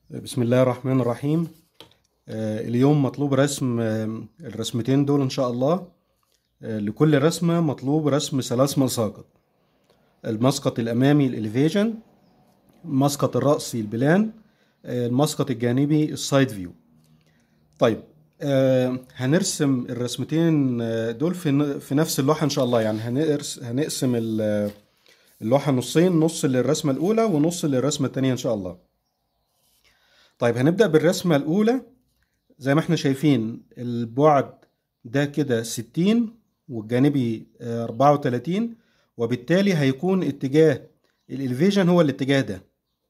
بسم الله الرحمن الرحيم آه، اليوم مطلوب رسم آه، الرسمتين دول إن شاء الله آه، لكل رسمة مطلوب رسم ثلاث مساقط المسقط الأمامي الإليفيجن المسقط الرأسي البلان آه، المسقط الجانبي السايد فيو طيب آه، هنرسم الرسمتين آه، دول في ن- في نفس اللوحة إن شاء الله يعني هنقرس هنقسم ال- اللوحة نصين نص للرسمة الأولى ونص للرسمة التانية إن شاء الله طيب هنبدأ بالرسمة الأولى زي ما احنا شايفين البعد ده كده 60 والجانبي آه، 34 وبالتالي هيكون اتجاه الالفيجن هو الاتجاه ده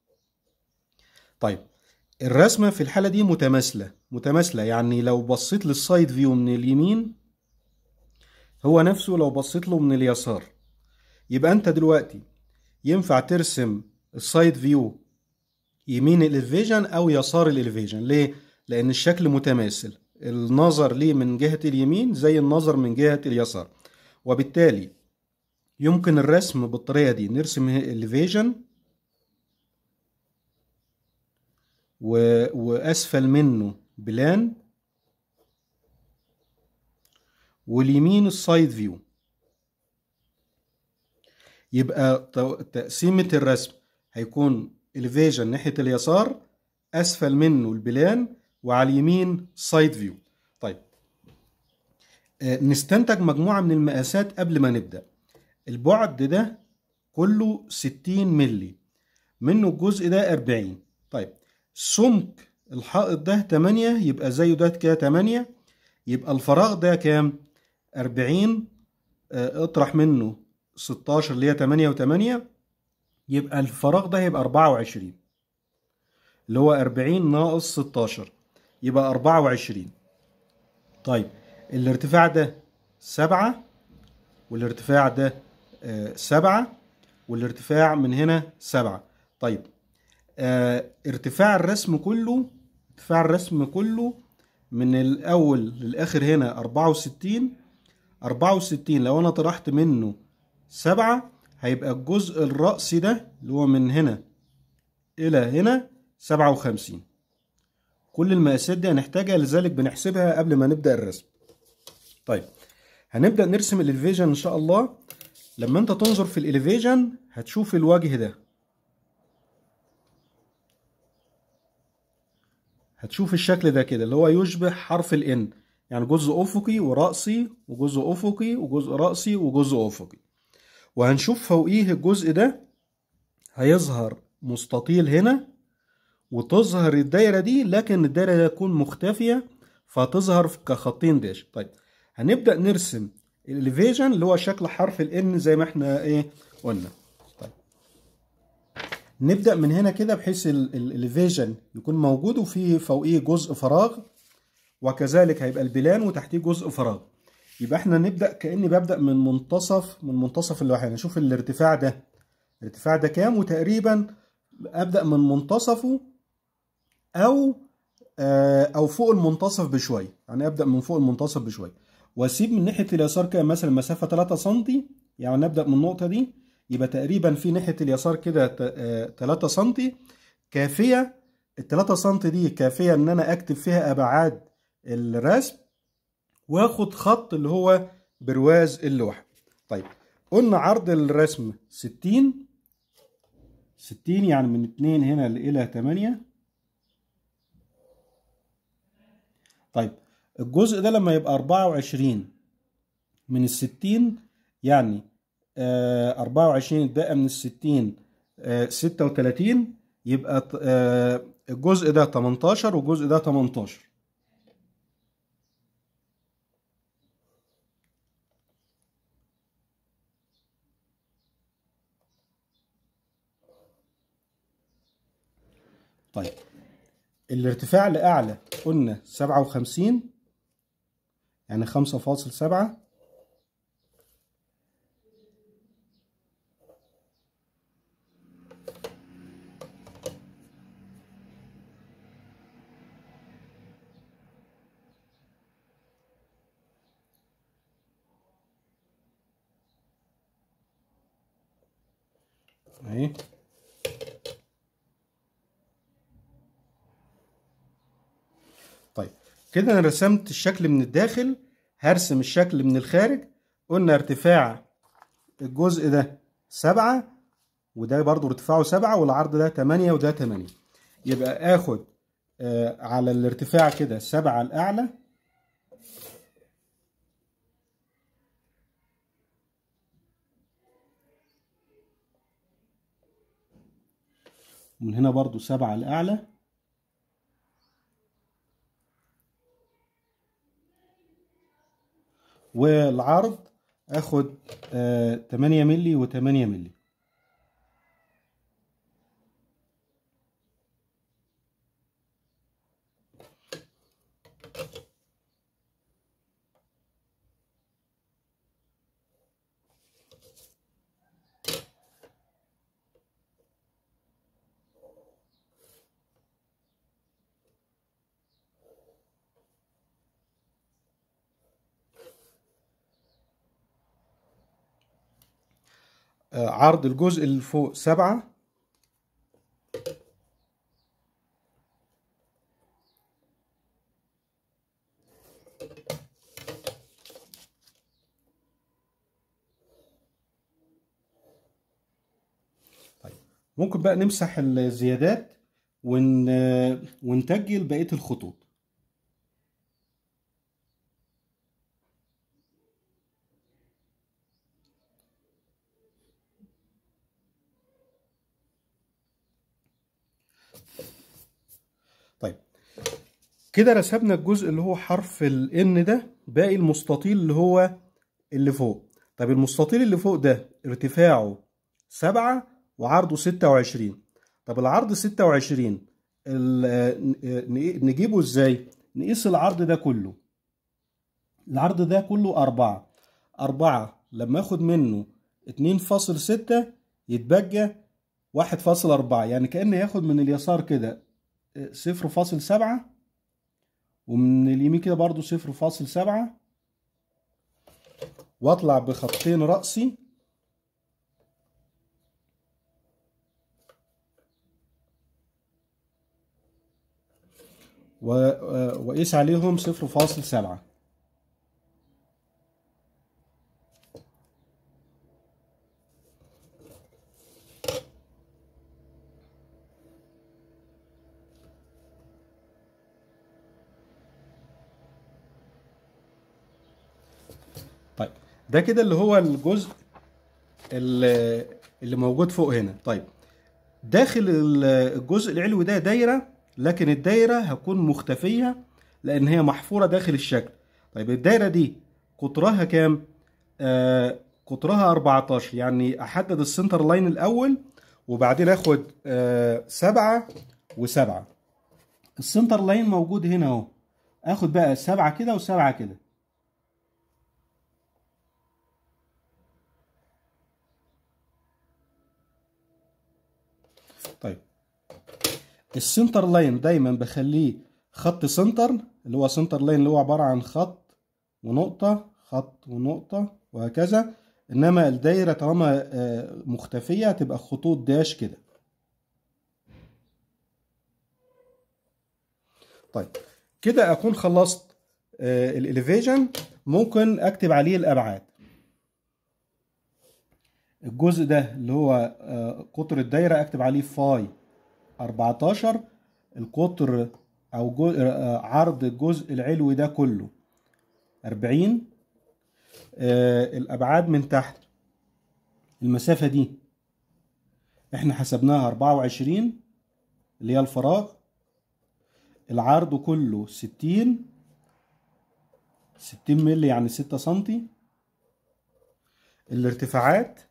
طيب الرسمة في الحالة دي متماثلة متماثلة يعني لو بصيت للسايد فيو من اليمين هو نفسه لو بصيت له من اليسار يبقى انت دلوقتي ينفع ترسم السايد فيو يمين الالفيجن او يسار الالفيجن ليه لان الشكل متماثل النظر ليه من جهة اليمين زي النظر من جهة اليسار وبالتالي يمكن الرسم بالطريقة دي نرسم الفيجن و... واسفل منه بلان واليمين السايد فيو يبقى ت- تقسيمة الرسم هيكون الفيجن ناحية اليسار أسفل منه البلان وعلى اليمين سايد فيو طيب آه، نستنتج مجموعة من المقاسات قبل ما نبدأ البعد ده كله 60 ملي منه الجزء ده 40 طيب سمك الحائط ده 8 يبقى زيه ده كده 8 يبقى الفراغ ده كام 40 آه، اطرح منه 16 اللي هي 8 و8 يبقى الفراغ ده هيبقى 24 اللي هو 40 ناقص 16 يبقى 24 طيب الارتفاع ده 7 والارتفاع ده 7 والارتفاع من هنا 7 طيب آه، ارتفاع الرسم كله ارتفاع الرسم كله من الأول للآخر هنا 64 64 لو أنا طرحت منه 7 هيبقى الجزء الرأسي ده اللي هو من هنا إلى هنا 57 كل المقاسات دي هنحتاجها لذلك بنحسبها قبل ما نبدأ الرسم طيب هنبدأ نرسم الإليفيجن إن شاء الله لما أنت تنظر في الإليفيجن هتشوف الوجه ده هتشوف الشكل ده كده اللي هو يشبه حرف الإن يعني جزء أفقي ورأسي وجزء أفقي وجزء رأسي وجزء أفقي وهنشوف فوقيه الجزء ده هيظهر مستطيل هنا وتظهر الدايرة دي لكن الدايرة دي تكون مختفية فتظهر كخطين داش طيب هنبدأ نرسم الاليفيجن اللي هو شكل حرف الان زي ما احنا ايه قلنا طيب نبدأ من هنا كده بحيث الاليفيجن يكون موجود وفيه فوقيه جزء فراغ وكذلك هيبقى البلان وتحتيه جزء فراغ يبقى احنا نبدأ كأني ببدأ من منتصف من منتصف اللوحة يعني اشوف الارتفاع ده الارتفاع ده كام وتقريبا ابدأ من منتصفه او آه، او فوق المنتصف بشويه يعني ابدا من فوق المنتصف بشويه واسيب من ناحيه اليسار كده مثلا مسافه 3 سم يعني نبدا من النقطه دي يبقى تقريبا في ناحيه اليسار كده ت- آه، 3 سم كافيه ال 3 سم دي كافيه ان انا اكتب فيها ابعاد الرسم واخد خط اللي هو برواز اللوحه طيب قلنا عرض الرسم 60 60 يعني من 2 هنا الى 8 طيب الجزء ده لما يبقى 24 من الستين يعني آه 24 اتبقى من الستين آه 36 يبقى ت- آه الجزء ده 18 والجزء ده 18 طيب الارتفاع لأعلى قلنا 57 يعني 5.7 اهي كده انا رسمت الشكل من الداخل هرسم الشكل من الخارج قلنا ارتفاع الجزء ده سبعة وده برضو ارتفاعه سبعة والعرض ده تمانية وده تمانية يبقى اخد آه على الارتفاع كده سبعة الاعلى ومن هنا برضو سبعة الاعلى والعرض اخد آه 8 مللي و8 مللي آه، عرض الجزء اللي فوق سبعة طيب ممكن بقى نمسح الزيادات ون... ونتجل بقية الخطوط طيب كده رسمنا الجزء اللي هو حرف ال N ده باقي المستطيل اللي هو اللي فوق طيب المستطيل اللي فوق ده ارتفاعه سبعة وعرضه ستة وعشرين طب العرض ستة وعشرين نجيبه ازاي نقيس العرض ده كله العرض ده كله أربعة أربعة لما اخد منه اتنين فاصل ستة يتبقى واحد فاصل أربعة يعني كأنه ياخد من اليسار كده صفر فاصل سبعة ومن اليمين كده برضو صفر فاصل سبعة واطلع بخطين رأسي وقيس عليهم صفر فاصل سبعة طيب ده كده اللي هو الجزء اللي, اللي موجود فوق هنا طيب داخل الجزء العلوي ده دايره لكن الدايره هتكون مختفيه لان هي محفوره داخل الشكل طيب الدايره دي قطرها كام آه قطرها 14 يعني احدد السنتر لاين الاول وبعدين اخد آه سبعة وسبعة السنتر لاين موجود هنا اهو اخد بقى سبعة كده وسبعة كده طيب السنتر لاين دايما بخليه خط سنتر اللي هو سنتر لاين اللي هو عبارة عن خط ونقطة خط ونقطة وهكذا انما الدايرة طالما مختفية هتبقى خطوط داش كده طيب كده اكون خلصت الاليفيجن ممكن اكتب عليه الابعاد الجزء ده اللي هو قطر الدايرة اكتب عليه فاي 14 القطر او عرض الجزء العلوي ده كله 40 الابعاد من تحت المسافة دي احنا حسبناها 24 اللي هي الفراغ العرض كله 60 60 مللي يعني 6 سنتي الارتفاعات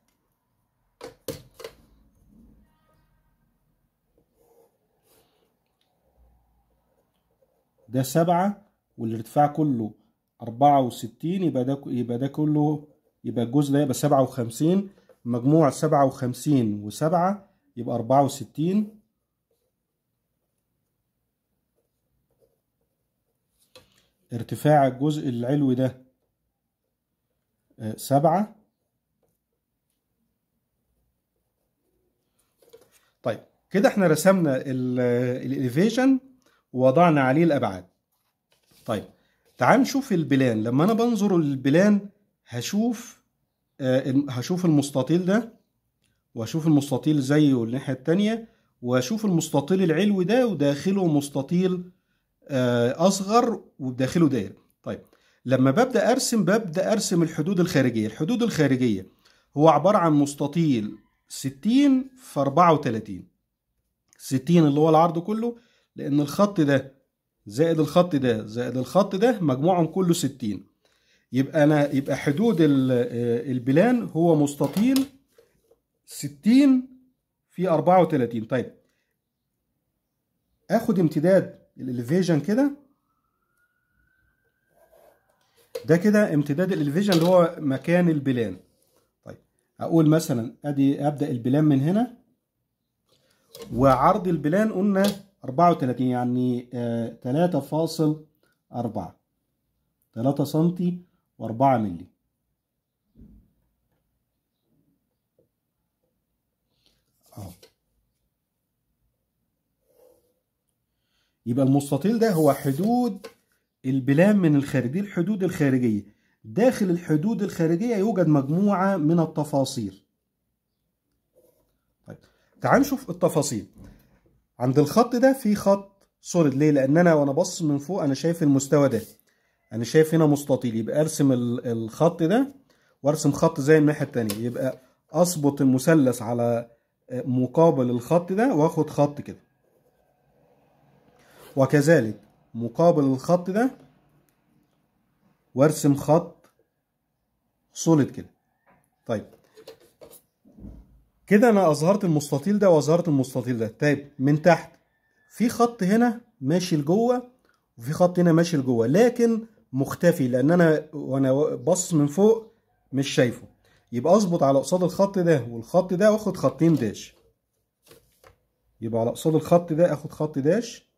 ده سبعة والارتفاع كله أربعة وستين يبقى ده يبقى ده كله يبقى الجزء ده يبقى سبعة وخمسين مجموع سبعة وخمسين وسبعة يبقى أربعة وستين ارتفاع الجزء العلوي ده سبعة طيب كده احنا رسمنا الاليفيشن ووضعنا عليه الابعاد طيب تعال نشوف البلان لما انا بنظر للبلان هشوف آه، الم- هشوف المستطيل ده واشوف المستطيل زيه الناحية التانية واشوف المستطيل العلوي ده وداخله مستطيل آه، اصغر وبداخله دايره طيب لما ببدا ارسم ببدا ارسم الحدود الخارجيه الحدود الخارجيه هو عباره عن مستطيل 60 في 34 60 اللي هو العرض كله لان الخط ده زائد الخط ده زائد الخط ده مجموعهم كله 60 يبقى انا يبقى حدود ال- آه، البلان هو مستطيل 60 في 34 طيب اخد امتداد الاليفيجن كده ده كده امتداد الاليفيجن اللي هو مكان البلان طيب اقول مثلا ادي ابدا البلان من هنا وعرض البلان قلنا 34 يعني آه 3.4 3 سنتي و4 مللي اهو يبقى المستطيل ده هو حدود البلان من الخارج دي الحدود الخارجية داخل الحدود الخارجية يوجد مجموعة من التفاصيل طيب تعال نشوف التفاصيل عند الخط ده في خط سوليد ليه لان انا وانا بص من فوق انا شايف المستوى ده انا شايف هنا مستطيل يبقى ارسم ال- الخط ده وارسم خط زي الناحية التانية يبقى اظبط المثلث على مقابل الخط ده واخد خط كده وكذلك مقابل الخط ده وارسم خط سوليد كده طيب كده انا اظهرت المستطيل ده واظهرت المستطيل ده طيب من تحت في خط هنا ماشي لجوه وفي خط هنا ماشي لجوه لكن مختفي لان انا وانا بص من فوق مش شايفه يبقى اظبط على قصاد الخط ده والخط ده واخد خطين داش يبقى على قصاد الخط ده اخد خط داش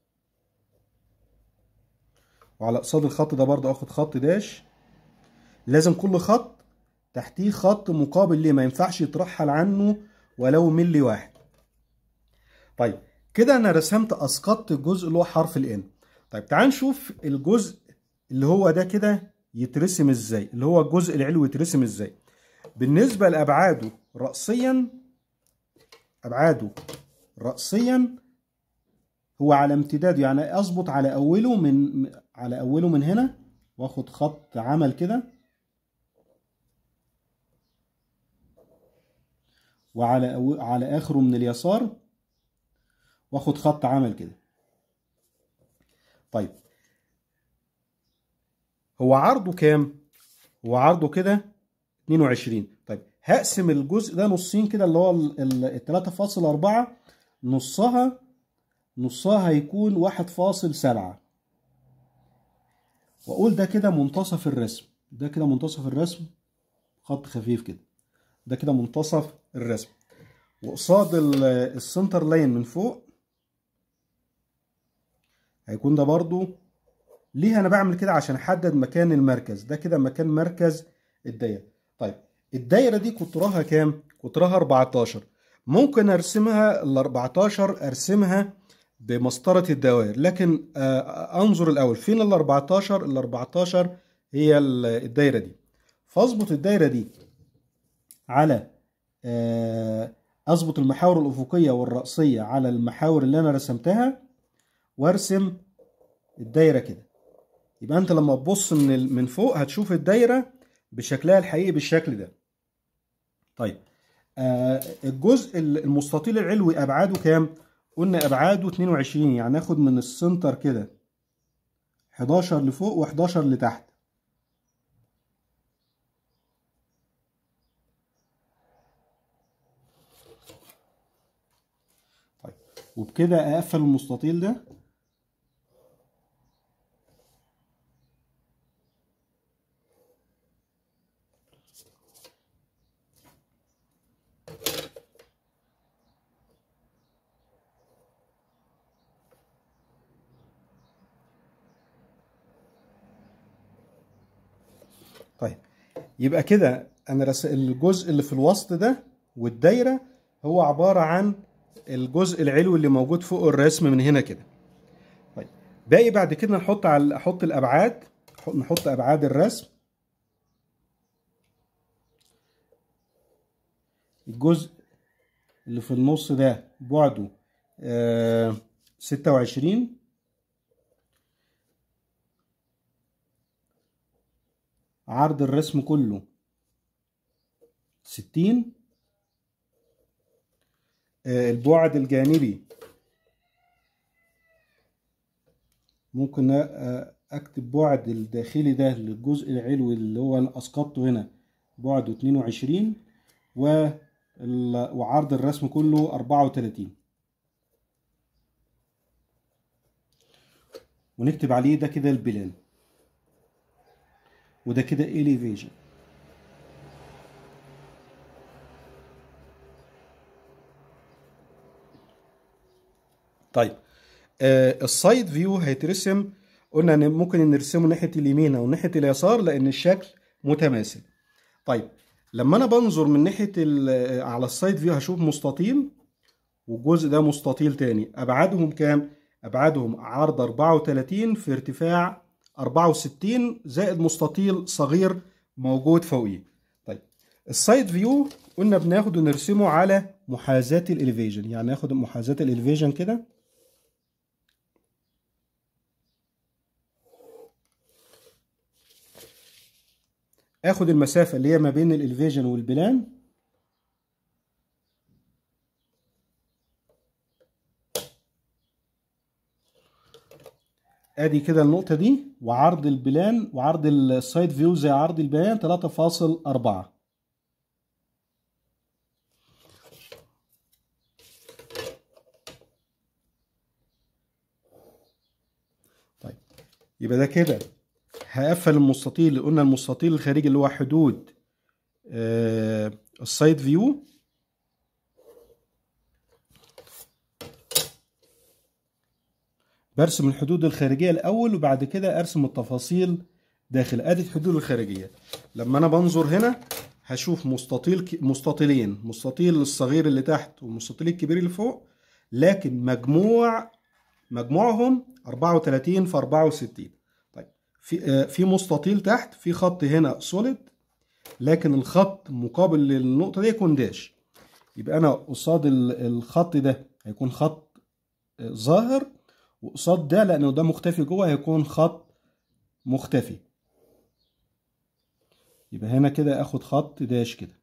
وعلى قصاد الخط ده برضه اخد خط داش لازم كل خط تحتيه خط مقابل ليه ما ينفعش يترحل عنه ولو ملي واحد طيب كده انا رسمت اسقطت الجزء اللي هو حرف الان طيب تعال نشوف الجزء اللي هو ده كده يترسم ازاي اللي هو الجزء العلوي يترسم ازاي بالنسبة لأبعاده رأسيا أبعاده رأسيا هو على امتداده يعني أظبط على أوله من على أوله من هنا وآخد خط عمل كده وعلى أو... على آخره من اليسار وآخد خط عمل كده طيب هو عرضه كام؟ هو عرضه كده 22 طيب هقسم الجزء ده نصين كده اللي هو ال 3.4 نصها نصها هيكون 1.7 واقول ده كده منتصف الرسم ده كده منتصف الرسم خط خفيف كده ده كده منتصف الرسم وقصاد السنتر لاين من فوق هيكون ده برضو ليه انا بعمل كده عشان احدد مكان المركز ده كده مكان مركز الدايره طيب الدايره دي قطرها كام قطرها 14 ممكن ارسمها ال 14 ارسمها بمسطره الدوائر لكن انظر الاول فين ال 14 ال 14 هي الدايره دي فاظبط الدايره دي على اظبط المحاور الافقيه والراسيه على المحاور اللي انا رسمتها وارسم الدايره كده يبقى انت لما تبص من من فوق هتشوف الدايره بشكلها الحقيقي بالشكل ده طيب آه الجزء المستطيل العلوي ابعاده كام قلنا ابعاده 22 يعني ناخد من السنتر كده 11 لفوق و11 لتحت طيب وبكده اقفل المستطيل ده طيب يبقى كده انا رس... الجزء اللي في الوسط ده والدايره هو عباره عن الجزء العلوي اللي موجود فوق الرسم من هنا كده طيب باقي بعد كده نحط على احط الابعاد نحط ابعاد الرسم الجزء اللي في النص ده بعده آه ستة وعشرين عرض الرسم كله ستين آه البعد الجانبي ممكن اكتب بعد الداخلي ده للجزء العلوي اللي هو انا اسقطته هنا بعده 22 و وعرض الرسم كله 34 ونكتب عليه ده كده البلان وده كده elevation طيب آه السايد فيو هيترسم قلنا ان ممكن نرسمه ناحيه اليمين او ناحيه اليسار لان الشكل متماثل طيب لما انا بنظر من ناحيه على السايد فيو هشوف مستطيل والجزء ده مستطيل تاني ابعادهم كام ابعادهم عرض 34 في ارتفاع 64 زائد مستطيل صغير موجود فوقيه طيب السايد فيو قلنا بناخده نرسمه على محاذاه الاليفيجن يعني ناخد محاذاه الاليفيجن كده اخد المسافة اللي هي ما بين الالفيجن والبلان ادي كده النقطة دي وعرض البلان وعرض السايد فيو زي عرض البلان 3.4 طيب يبقى ده كده هقفل المستطيل اللي قلنا المستطيل الخارجي اللي هو حدود آه السايد فيو برسم الحدود الخارجيه الاول وبعد كده ارسم التفاصيل داخل ادي الحدود الخارجيه لما انا بنظر هنا هشوف مستطيل مستطيلين مستطيل الصغير اللي تحت والمستطيل الكبير اللي فوق لكن مجموع مجموعهم 34 في 64 في في مستطيل تحت في خط هنا سوليد لكن الخط مقابل للنقطه دي يكون داش يبقى انا قصاد الخط ده هيكون خط ظاهر وقصاد ده لانه ده مختفي جوه هيكون خط مختفي يبقى هنا كده اخد خط داش كده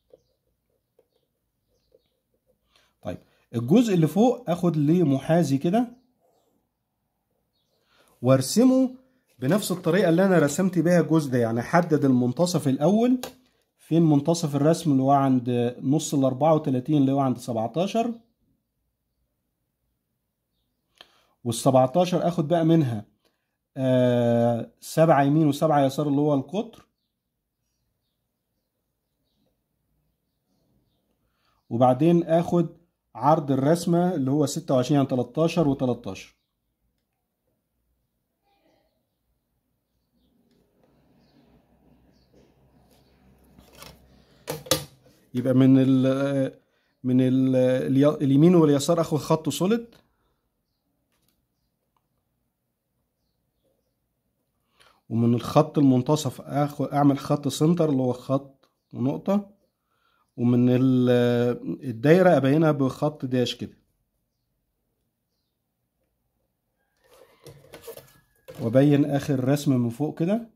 طيب الجزء اللي فوق اخد ليه محاذي كده وارسمه بنفس الطريقة اللي أنا رسمت بيها الجزء ده يعني حدد المنتصف الأول فين منتصف الرسم اللي هو عند نص ال 34 اللي هو عند 17 وال 17 آخد بقى منها آه سبعة يمين وسبعة يسار اللي هو القطر وبعدين آخد عرض الرسمة اللي هو 26 يعني 13 و 13 يبقى من ال من ال اليمين واليسار اخد خط سوليد ومن الخط المنتصف اخد اعمل خط سنتر اللي هو خط ونقطة ومن الدايرة ابينها بخط داش كده وابين اخر رسم من فوق كده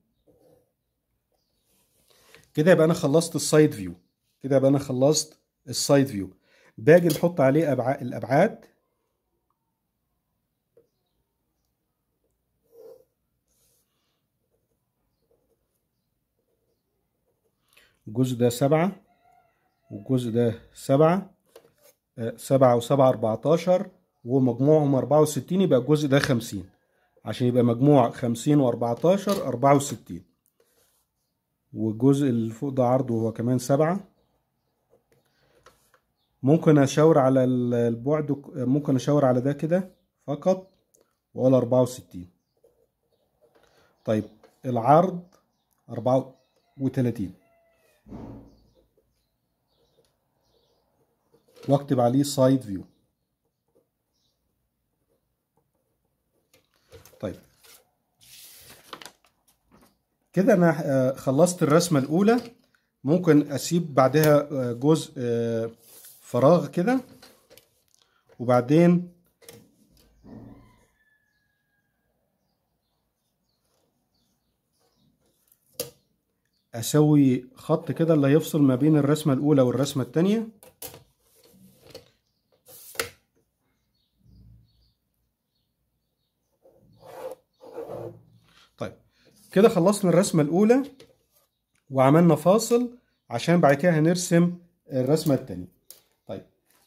كده يبقى انا خلصت السايد فيو كده يبقى انا خلصت السايد فيو باجي نحط عليه أبعاد الابعاد الجزء ده سبعة والجزء ده سبعة سبعة وسبعة أربعتاشر ومجموعهم أربعة وستين يبقى الجزء ده خمسين عشان يبقى مجموع خمسين وأربعتاشر أربعة وستين والجزء اللي فوق ده عرضه هو كمان سبعة ممكن اشاور على البعد ممكن اشاور على ده كده فقط واقول اربعة وستين طيب العرض اربعة وتلاتين واكتب عليه سايد فيو طيب كده انا آه، خلصت الرسمة الاولى ممكن اسيب بعدها آه، جزء آه، فراغ كده وبعدين اسوي خط كده اللي هيفصل ما بين الرسمة الاولى والرسمة التانية طيب كده خلصنا الرسمة الأولى وعملنا فاصل عشان بعد كده هنرسم الرسمة التانية طيب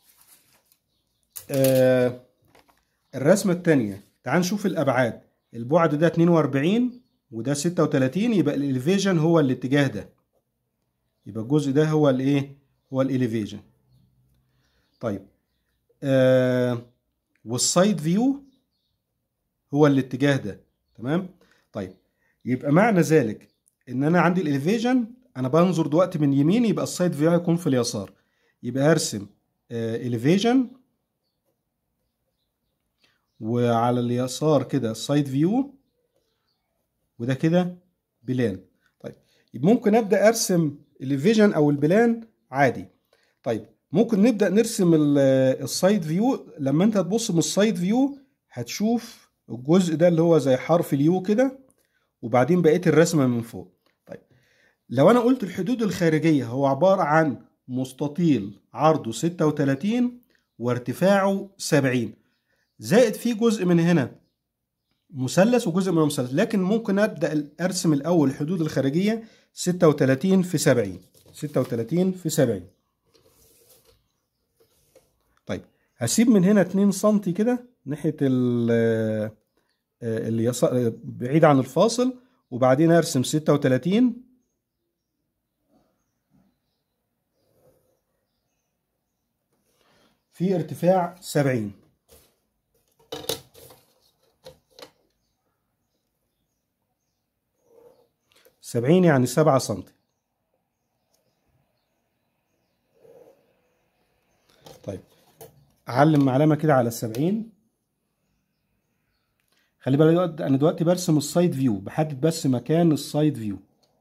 آه الرسمة التانية تعال نشوف الأبعاد البعد ده 42 وده 36 يبقى الإليفيجن هو الاتجاه ده يبقى الجزء ده هو الإيه؟ هو الإليفيجن طيب آه والسايد فيو هو الاتجاه ده تمام طيب يبقى معنى ذلك ان انا عندي الاليفيجن انا بنظر دلوقتي من يمين يبقى السايد فيو هيكون في اليسار يبقى ارسم اليفيجن وعلى اليسار كده السايد فيو وده كده بلان طيب يبقى ممكن ابدا ارسم اليفيجن او البلان عادي طيب ممكن نبدا نرسم السايد فيو لما انت تبص من السايد فيو هتشوف الجزء ده اللي هو زي حرف اليو كده وبعدين بقيه الرسمه من فوق طيب لو انا قلت الحدود الخارجيه هو عباره عن مستطيل عرضه 36 وارتفاعه 70 زائد فيه جزء من هنا مثلث وجزء من مثلث لكن ممكن ابدا ارسم الاول الحدود الخارجيه 36 في 70 36 في 70 طيب هسيب من هنا 2 سم كده ناحيه ال اليسار بعيد عن الفاصل وبعدين ارسم 36 في ارتفاع 70 70 يعني 7 سم طيب اعلم علامه كده على السبعين خلي بالك دلوقتي انا دلوقتي برسم السايد فيو بحدد بس مكان السايد فيو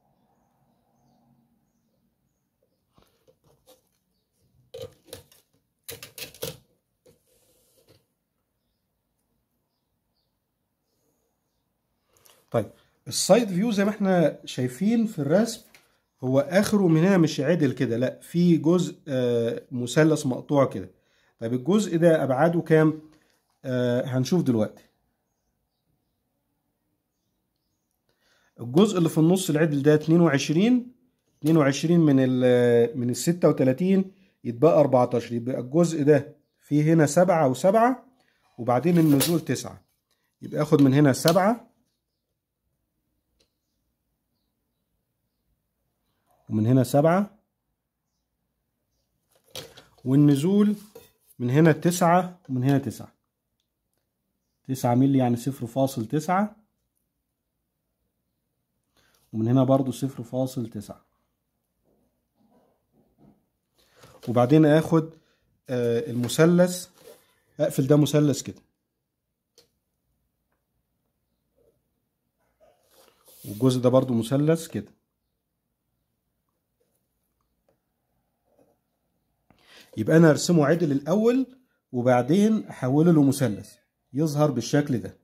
طيب السايد فيو زي ما احنا شايفين في الرسم هو اخره من هنا مش عدل كده لا في جزء آه مثلث مقطوع كده طيب الجزء ده ابعاده كام آه هنشوف دلوقتي الجزء اللي في النص العدل ده 22 22 من ال من ال 36 يتبقى 14 يبقى الجزء ده فيه هنا 7 و7 وبعدين النزول 9 يبقى اخد من هنا 7 ومن هنا 7 والنزول من هنا 9 ومن هنا 9 9 مللي يعني 0.9 ومن هنا برضو صفر فاصل تسعة وبعدين اخد آه المثلث اقفل ده مثلث كده والجزء ده برضو مثلث كده يبقى انا ارسمه عدل الاول وبعدين احوله له مثلث يظهر بالشكل ده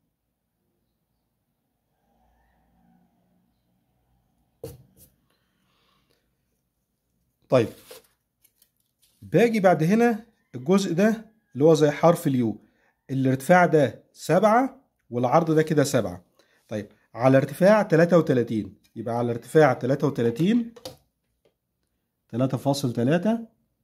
طيب باجي بعد هنا الجزء ده اللي هو زي حرف اليو الارتفاع ده سبعة والعرض ده كده سبعة طيب على ارتفاع تلاتة وتلاتين يبقى على ارتفاع تلاتة وتلاتين تلاتة فاصل تلاتة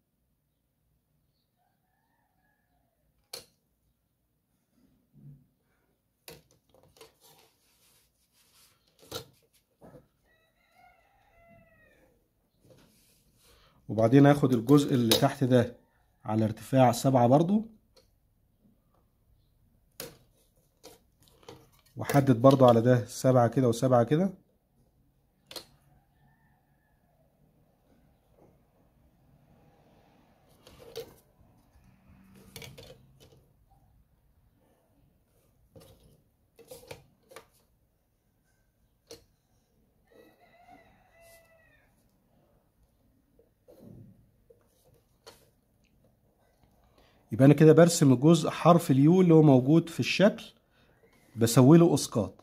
وبعدين اخد الجزء اللي تحت ده على ارتفاع سبعة برضو واحدد برضو على ده سبعة كده وسبعة كده يبقى انا كده برسم جزء حرف اليو اللي هو موجود في الشكل بسوي له اسقاط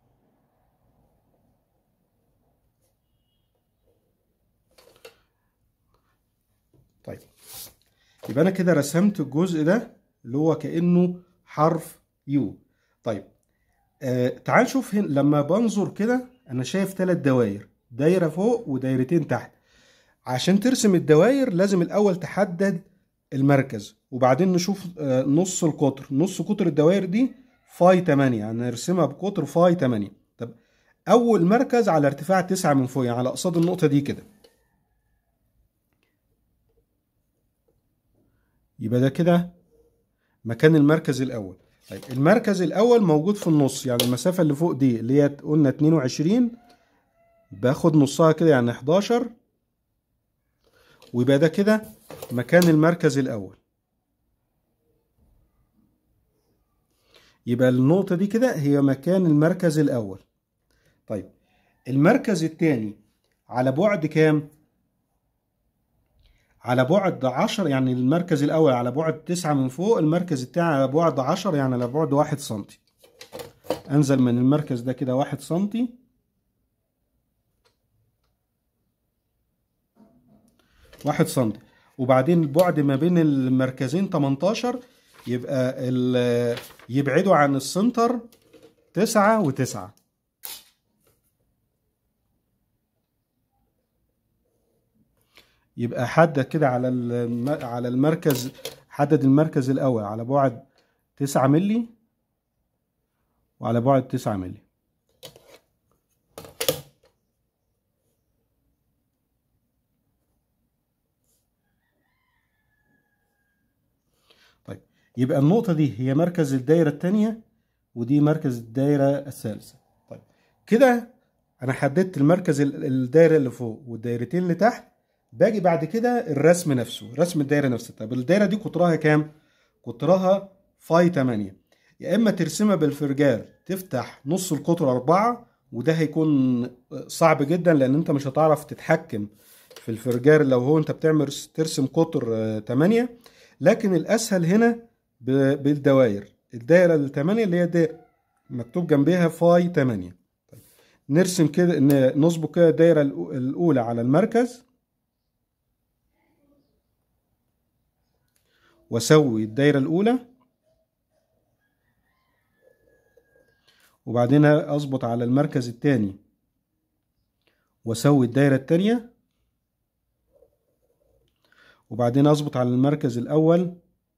طيب يبقى انا كده رسمت الجزء ده اللي هو كانه حرف يو طيب آه تعال نشوف هنا لما بنظر كده انا شايف ثلاث دوائر دايره فوق ودايرتين تحت عشان ترسم الدوائر لازم الاول تحدد المركز وبعدين نشوف آه نص القطر نص قطر الدوائر دي فاي 8 يعني نرسمها بقطر فاي 8 طب اول مركز على ارتفاع 9 من فوق يعني على قصاد النقطه دي كده يبقى ده كده مكان المركز الاول طيب المركز الاول موجود في النص يعني المسافه اللي فوق دي اللي هي قلنا 22 باخد نصها كده يعني 11 ويبقى ده كده مكان المركز الاول يبقى النقطه دي كده هي مكان المركز الاول طيب المركز الثاني على بعد كام على بعد 10 يعني المركز الأول على بعد 9 من فوق المركز التاني على بعد 10 يعني على بعد 1 سنتي أنزل من المركز ده كده 1 سنتي واحد سنتي وبعدين البعد ما بين المركزين 18 يبقى يبعدوا عن السنتر تسعة وتسعة يبقى حدد كده على على المركز حدد المركز الأول على بعد تسعة ملي وعلى بعد تسعة ملي طيب يبقى النقطة دي هي مركز الدايرة التانية ودي مركز الدايرة الثالثة طيب كده أنا حددت المركز الدايرة اللي فوق والدايرتين اللي تحت باجي بعد كده الرسم نفسه رسم الدايره نفسها طب الدايره دي قطرها كام قطرها فاي 8 يا اما ترسمها بالفرجال تفتح نص القطر 4 وده هيكون صعب جدا لان انت مش هتعرف تتحكم في الفرجار لو هو انت بتعمل ترسم قطر 8 لكن الاسهل هنا بالدوائر الدايره ال 8 اللي هي دايره مكتوب جنبها فاي 8 طيب. نرسم كده نظبط كده الدايره الاولى على المركز واسوي الدايره الاولى وبعدين اظبط على المركز الثاني واسوي الدايره الثانيه وبعدين اظبط على المركز الاول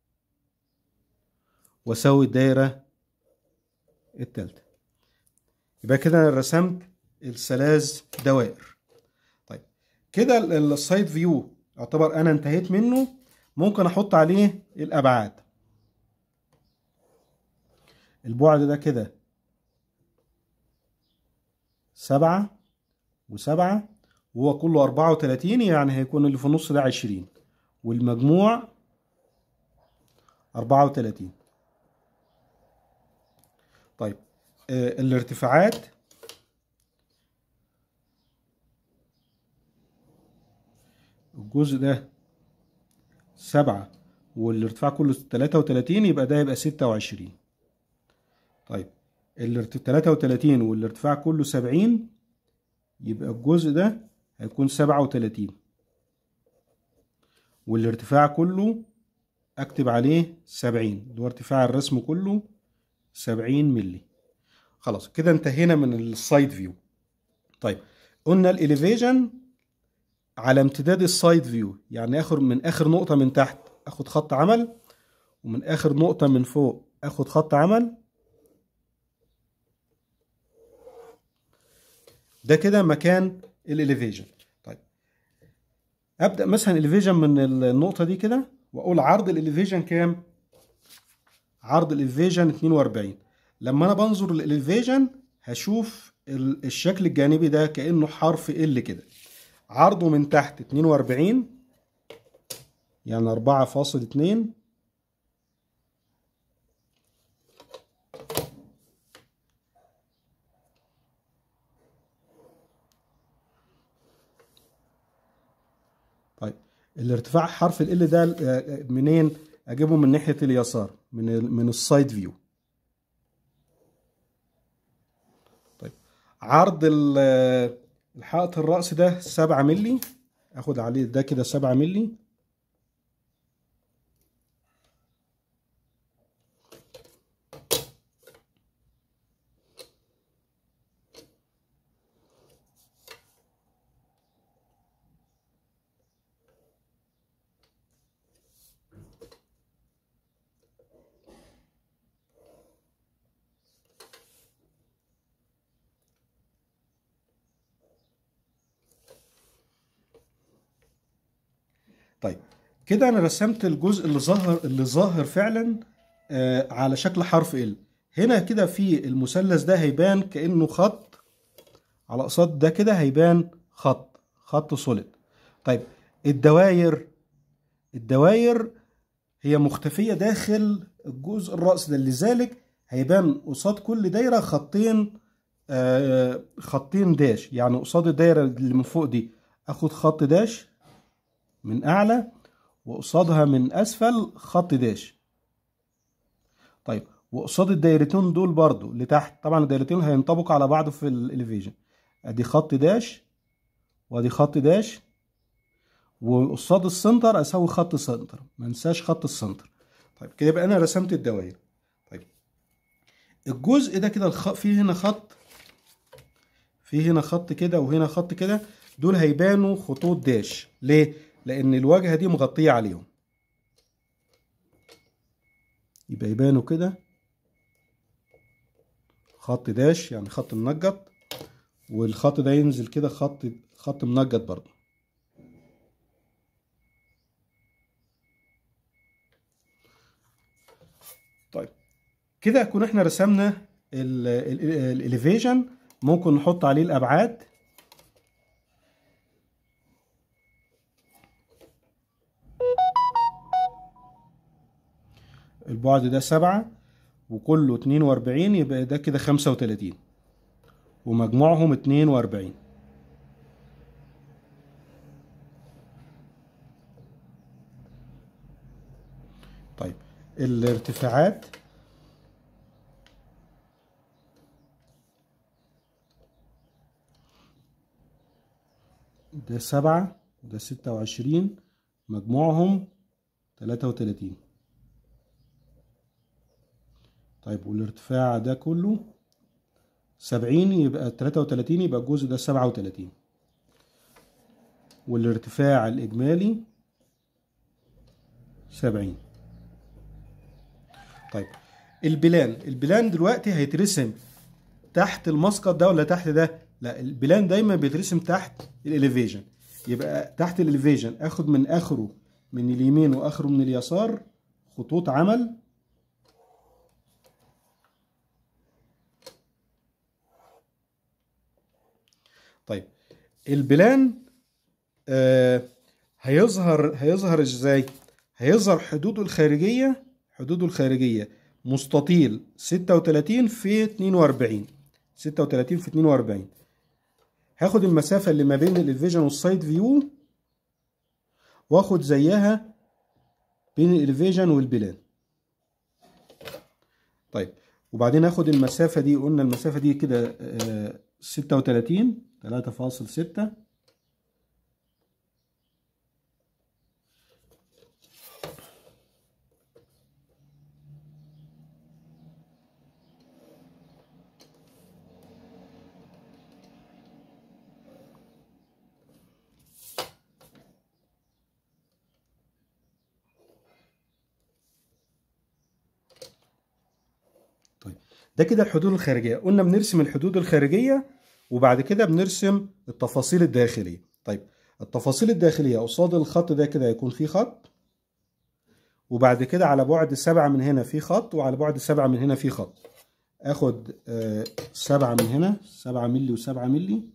واسوي الدايره الثالثه يبقى كده انا رسمت الثلاث دوائر طيب كده السايد فيو يعتبر انا انتهيت منه ممكن احط عليه الابعاد البعد ده كده سبعة وسبعة وهو كله أربعة وتلاتين يعني هيكون اللي في النص ده عشرين والمجموع أربعة وتلاتين طيب آه الارتفاعات الجزء ده سبعة والارتفاع كله تلاتة وتلاتين يبقى ده يبقى ستة وعشرين طيب التلاتة وتلاتين والارتفاع كله سبعين يبقى الجزء ده هيكون سبعة وتلاتين والارتفاع كله اكتب عليه سبعين اللي هو ارتفاع الرسم كله سبعين ملي خلاص كده انتهينا من السايد فيو طيب قلنا الاليفيجن على امتداد السايد فيو يعني اخر من اخر نقطة من تحت اخد خط عمل ومن اخر نقطة من فوق اخد خط عمل ده كده مكان الاليفيجن طيب ابدا مثلا الاليفيجن من النقطة دي كده واقول عرض الاليفيجن كام عرض الاليفيجن 42 لما انا بنظر للاليفيجن هشوف الشكل الجانبي ده كانه حرف ال كده عرضه من تحت 42 يعني أربعة فاصل اتنين طيب الارتفاع حرف ال ده منين اجيبه من ناحيه اليسار من ال من السايد فيو طيب عرض ال- الحائط الرأس ده 7 مللي اخد عليه ده كده 7 مللي طيب كده انا رسمت الجزء اللي ظاهر اللي ظاهر فعلا آه على شكل حرف ال هنا كده في المثلث ده هيبان كانه خط على قصاد ده كده هيبان خط خط سوليد طيب الدواير الدواير هي مختفية داخل الجزء الرأس ده لذلك هيبان قصاد كل دايرة خطين آه خطين داش يعني قصاد الدايرة اللي من فوق دي اخد خط داش من اعلى وقصادها من اسفل خط داش طيب وقصاد الدايرتين دول برضو اللي تحت طبعا الدايرتين هينطبقوا على بعض في الاليفيجن ادي خط داش وادي خط داش وقصاد السنتر اسوي خط سنتر ما انساش خط السنتر طيب كده يبقى انا رسمت الدوائر طيب الجزء ده كده الخ... فيه هنا خط فيه هنا خط كده وهنا خط كده دول هيبانوا خطوط داش ليه لان الواجهه دي مغطيه عليهم يبقى يبانوا كده خط داش يعني خط منجط والخط ده ينزل كده خط خط منجط برضه طيب كده يكون احنا رسمنا الاليفيشن ممكن نحط عليه الابعاد البعد ده سبعة وكله اتنين واربعين يبقى ده كده خمسة وتلاتين ومجموعهم اتنين واربعين طيب الارتفاعات ده سبعة وده ستة وعشرين مجموعهم تلاتة وتلاتين طيب والارتفاع ده كله سبعين يبقى تلاتة وتلاتين يبقى الجزء ده سبعة وتلاتين والارتفاع الإجمالي سبعين طيب البلان البلان دلوقتي هيترسم تحت المسقط ده ولا تحت ده لا البلان دايما بيترسم تحت الاليفيجن يبقى تحت الاليفيجن اخد من اخره من اليمين واخره من اليسار خطوط عمل طيب البلان آه هيظهر هيظهر ازاي هيظهر حدوده الخارجيه حدوده الخارجيه مستطيل 36 في 42 36 في 42 هاخد المسافه اللي ما بين الالفيجن والسايد فيو واخد زيها بين الالفيجن والبلان طيب وبعدين اخد المسافه دي قلنا المسافه دي كده آه 36 3.6 طيب ده كده الحدود الخارجيه قلنا بنرسم الحدود الخارجيه وبعد كده بنرسم التفاصيل الداخليه طيب التفاصيل الداخليه قصاد الخط ده كده هيكون في خط وبعد كده على بعد سبعة من هنا في خط وعلى بعد سبعة من هنا في خط اخد آه سبعة من هنا سبعة ملي وسبعة ملي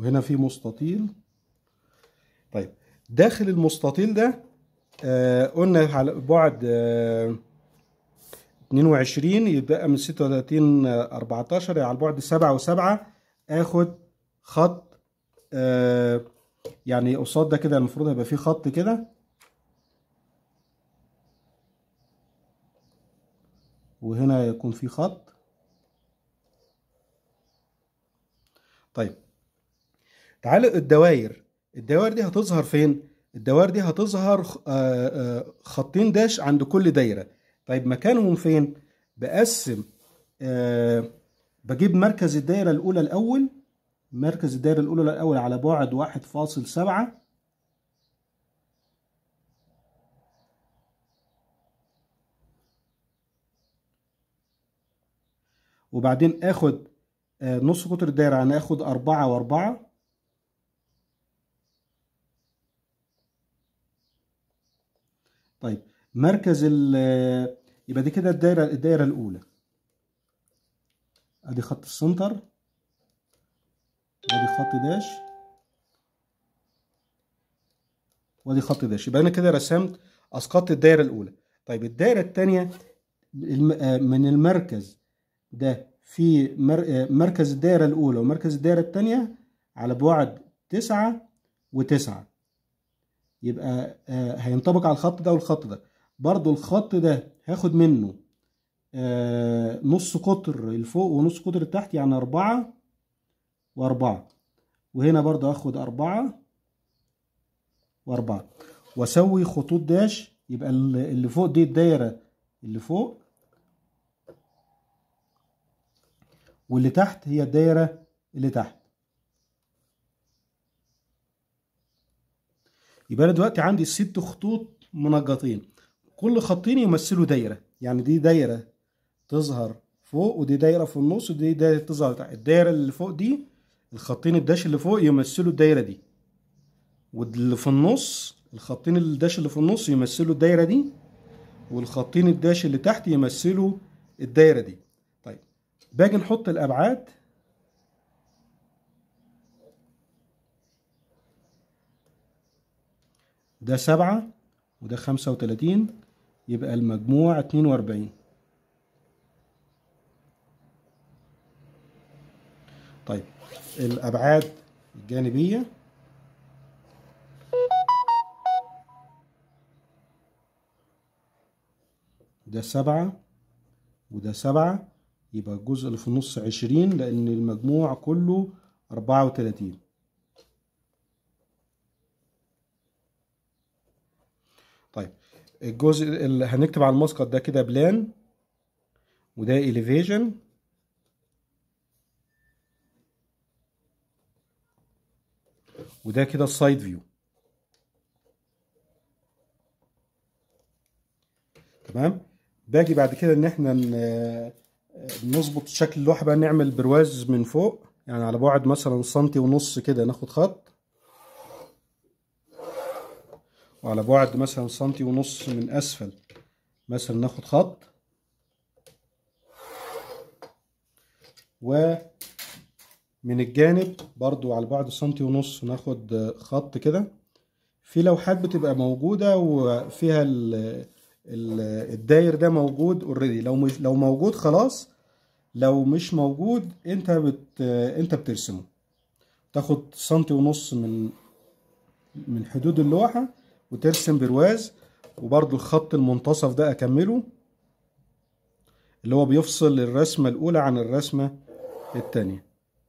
وهنا في مستطيل طيب داخل المستطيل ده آه قلنا على بعد آه 22 يبقى من 36 14 على البعد 7 و7 اخد خط آه يعني قصاد ده كده المفروض هيبقى فيه خط كده وهنا يكون في خط طيب تعالى الدوائر الدوائر دي هتظهر فين الدوائر دي هتظهر خطين داش عند كل دايره طيب مكانهم فين بقسم أه بجيب مركز الدايره الاولى الاول مركز الدايره الاولى الاول على بعد واحد فاصل سبعة وبعدين اخد أه نص قطر الدايره يعني اخد أربعة وأربعة طيب مركز ال يبقى دي كده الدايره الدايره الاولى ادي خط السنتر وادي خط داش وادي خط داش يبقى انا كده رسمت اسقطت الدايره الاولى طيب الدايره الثانيه من المركز ده في مركز الدايره الاولى ومركز الدايره الثانيه على بعد تسعة وتسعة يبقى هينطبق على الخط ده والخط ده برضو الخط ده هاخد منه آه نص قطر الفوق ونص قطر التحت يعني أربعة وأربعة وهنا برضو هاخد أربعة وأربعة وأسوي خطوط داش يبقى اللي فوق دي الدايرة اللي فوق واللي تحت هي الدايرة اللي تحت يبقى أنا دلوقتي عندي ست خطوط منقطين كل خطين يمثلوا دايرة يعني دي دايرة تظهر فوق ودي دايرة في النص ودي دايرة تظهر تحت الدايرة اللي فوق دي الخطين الداش اللي فوق يمثلوا الدايرة دي واللي في النص الخطين الداش اللي في النص يمثلوا الدايرة دي والخطين الداش اللي تحت يمثلوا الدايرة دي طيب باجي نحط الأبعاد ده سبعة وده خمسة وتلاتين يبقى المجموع اتنين وأربعين طيب الأبعاد الجانبية ده سبعة وده سبعة يبقى الجزء اللي في النص عشرين لأن المجموع كله أربعة وتلاتين طيب الجزء اللي هنكتب على المسقط ده كده بلان وده elevation وده كده السايد فيو تمام باجي بعد كده ان احنا نظبط شكل اللوحه بقى نعمل برواز من فوق يعني على بعد مثلا سنتي ونص كده ناخد خط وعلى بعد مثلا سنتي ونص من اسفل مثلا ناخد خط ومن الجانب برضو على بعد سنتي ونص ناخد خط كده في لوحات بتبقى موجودة وفيها ال ال الداير ده موجود اوريدي لو مش لو موجود خلاص لو مش موجود انت بت انت بترسمه تاخد سنتي ونص من من حدود اللوحة وترسم برواز وبرضو الخط المنتصف ده اكمله اللي هو بيفصل الرسمة الاولى عن الرسمة التانية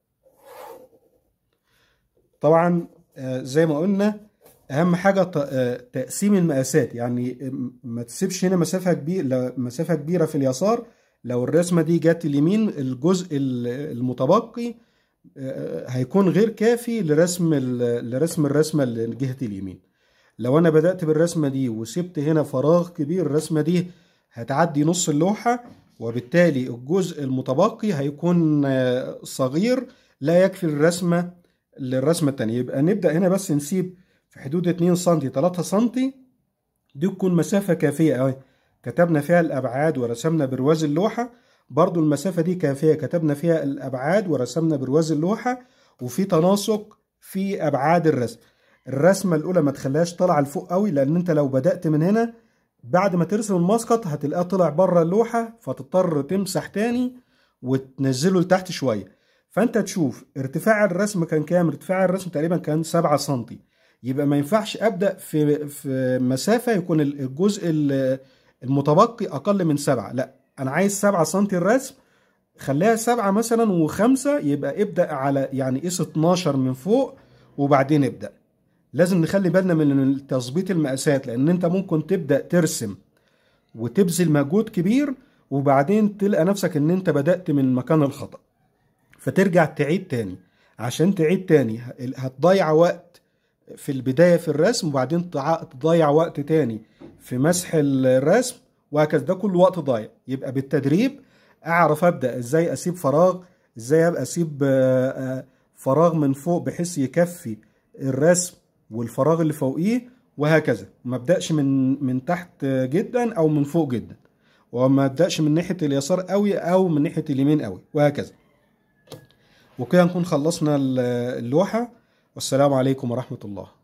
طبعا زي ما قلنا اهم حاجة تقسيم المقاسات يعني ما تسيبش هنا مسافة كبيرة مسافة كبيرة في اليسار لو الرسمة دي جت اليمين الجزء المتبقي هيكون غير كافي لرسم لرسم الرسمة اللي جهة اليمين لو انا بدأت بالرسمة دي وسبت هنا فراغ كبير الرسمة دي هتعدي نص اللوحة وبالتالي الجزء المتبقي هيكون صغير لا يكفي الرسمة للرسمة التانية يبقى نبدأ هنا بس نسيب في حدود 2 سم 3 سم دي تكون مسافة كافية اهي كتبنا فيها الأبعاد ورسمنا برواز اللوحة برضو المسافة دي كافية كتبنا فيها الأبعاد ورسمنا برواز اللوحة وفي تناسق في ابعاد الرسم الرسمه الاولى ما تخليهاش طالعه لفوق قوي لان انت لو بدات من هنا بعد ما ترسم المسقط هتلاقيه طلع بره اللوحه فتضطر تمسح تاني وتنزله لتحت شويه فانت تشوف ارتفاع الرسم كان كام ارتفاع الرسم تقريبا كان 7 سم يبقى ما ينفعش ابدا في في مسافه يكون الجزء المتبقي اقل من 7 لا انا عايز 7 سم الرسم خليها 7 مثلا وخمسة يبقى ابدا على يعني قيس 12 من فوق وبعدين ابدا لازم نخلي بالنا من تظبيط المقاسات لان انت ممكن تبدا ترسم وتبذل مجهود كبير وبعدين تلقى نفسك ان انت بدات من مكان الخطا فترجع تعيد تاني عشان تعيد تاني هتضيع وقت في البداية في الرسم وبعدين تضيع وقت تاني في مسح الرسم وهكذا ده كل وقت ضايع يبقى بالتدريب اعرف ابدا ازاي اسيب فراغ ازاي ابقى اسيب فراغ من فوق بحيث يكفي الرسم والفراغ اللي فوقيه وهكذا ما ابداش من من تحت جدا او من فوق جدا وما ابداش من ناحيه اليسار قوي او من ناحيه اليمين قوي وهكذا وكده نكون خلصنا اللوحه والسلام عليكم ورحمه الله